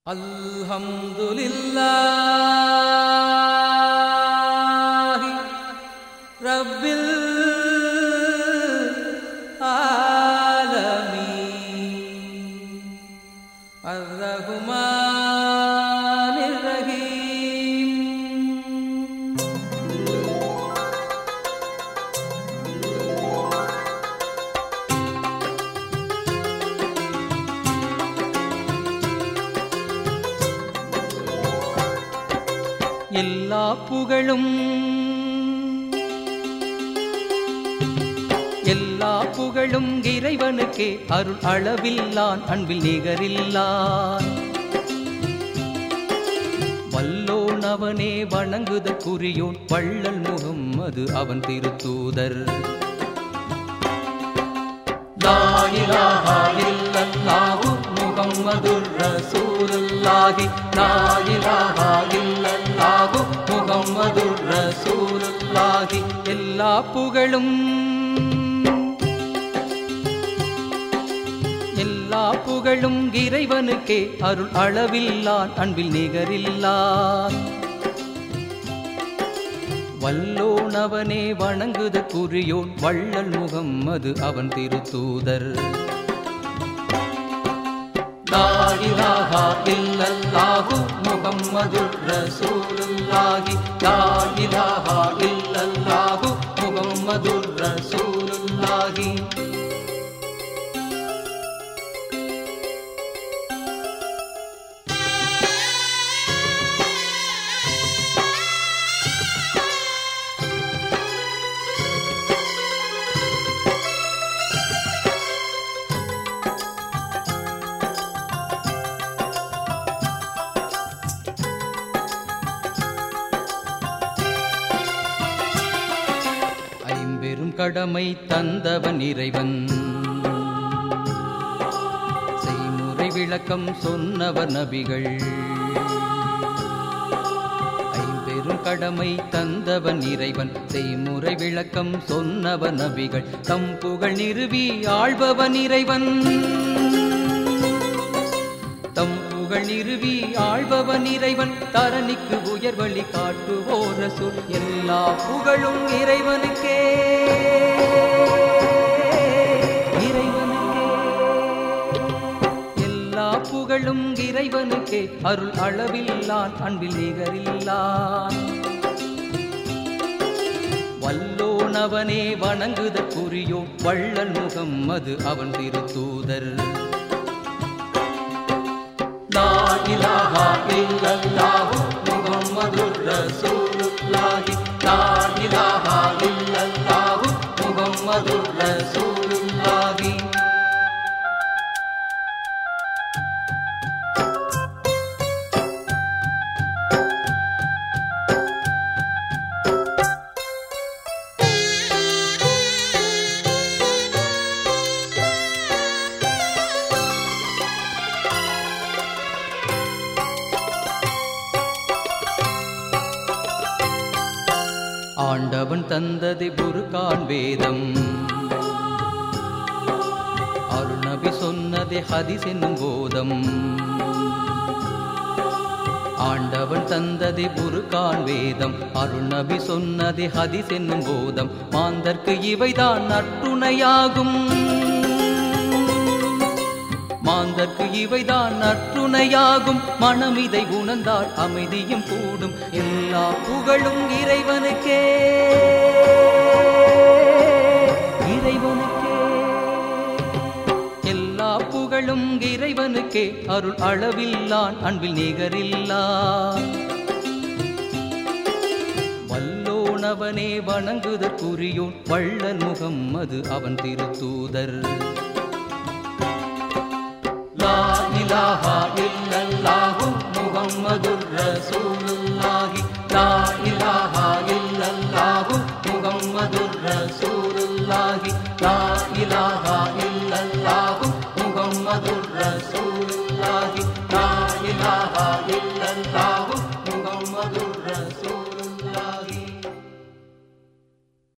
الحمد لله رب العالمين الرحمن الرحيم எல்லா புகழும் எல்லா புகழும் இறைவனுக்கே அருள் அளவில்லான் அன்பில் நிகரில்லான் வல்லோன் அவனே வணங்குதற்குரியோன் வள்ளல் முகம் அது அவன் திருத்தூதர் லா இலாஹா இல்லல்லாஹு முஹம்மதுர் ரசூலுல்லாஹி லா இலாஹா இல்லல்லாஹு முஹம்மதுர் ரசூலுல்லாஹி எல்லா புகழும் எல்லா புகழும் இறைவனுக்கே அருள் அளவில்லான் அன்பில் நிகரில்லான் வல்லோனவனே வணங்குதற்குரியோன் வள்ளல் முகம் அது அவன் திருத்தூதர் லா இலாஹா இல்லல்லாஹு முஹம்மதுர் ரசூலுல்லாஹி லா இலாஹா இல்லல்லாஹு முஹம்மதுர் ரசூலுல்லாஹி ஐம்பெரும் கடமை தந்தவன் இறைவன் செய்முறை விளக்கம் சொன்னவர் நபிகள் ஐம்பெரும் கடமை தந்தவன் இறைவன் செய்முறை விளக்கம் சொன்னவன் நபிகள் தம் புகழ் நிறுவி ஆள்பவன் இறைவன் தம் புகழ் நிறுவி ஆள்பவன் இறைவன் தரணிக்கு உயர்வழி காட்டுவோர் ரசூல் எல்லா புகழும் இறைவனுக்கே இறைவனுக்கே எல்லா புகழும் இறைவனுக்கே அருள் அளவில்லான் அன்பில் நிகரில்லான் வல்லோனவனே வணங்குதற்குரியோ வள்ளல் முகம் அது அவன் திருத்தூதர் லா இலாஹா இல்லல்லாஹு முஹம்மதுர் ரசூலுல்லாஹி லா இலாஹா இல்லல்லாஹு முஹம்மதுர் ரசூலுல்லாஹி ஆண்டவன் தந்தது புருகான் வேதம் அருணபி சொன்னதே ஹதிஸ் என்னும் போதம் ஆண்டவன் தந்ததே புருகான் வேதம் அருணபி சொன்னதே ஹதிஸ் என்னும் போதம் மாந்தர்க்கு இவைதான் நற்றுணையாகும் மாந்தர்க்கு இவைதான் நற்றுணையாகும் மனம் இதை உணர்ந்தால் அமைதியும் கூடும் எல்லா புகழும் இறைவனுக்கே இறைவனுக்கே எல்லா புகழும் இறைவனுக்கே அருள் அளவில்லான் அன்பில் நிகரில்லான் வல்லோனவனே வணங்குதற்குரியோன் வள்ளல் முகம் அது அவன் திருத்தூதர் லா இலாஹா இல்லல்லாஹு முஹம்மதுர் ரசூலுல்லாஹி லா இலாஹா இல்லல்லாஹு முஹம்மதுர் ரசூலுல்லாஹி லா இலாஹா